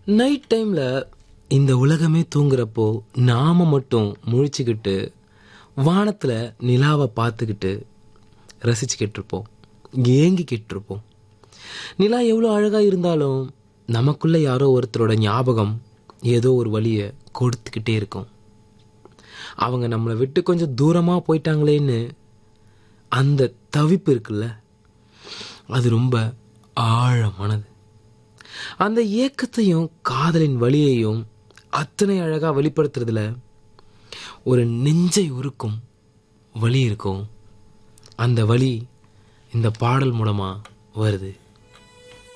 night டைம்ல இந்த உலகமே தூங்குறப்போ நாம மட்டும் முழிச்சுக்கிட்டு வானத்துல நிலாவை பார்த்துக்கிட்டு ரசிச்சுக்கிட்டு இருப்போம் ஏங்கிக்கிட்டு இருப்போம் நிலா எவ்வளோ அழகா இருந்தாலும் நமக்குள்ள யாரோ ஒருத்தரோட ஞாபகம் ஏதோ ஒரு வழியை கொடுத்துக்கிட்டே இருக்கும் அவங்க நம்மளை விட்டு கொஞ்சம் தூரமாக போயிட்டாங்களேன்னு அந்த தவிப்பு இருக்குல்ல அது ரொம்ப ஆழமானது அந்த ஏக்கத்தையும் காதலின் வலியையும் அத்தனை அழகா வெளிப்படுத்துறதுல ஒரு நெஞ்சை உருக்கும் வலி இருக்கும் அந்த வலி இந்த பாடல் மூலமா வருது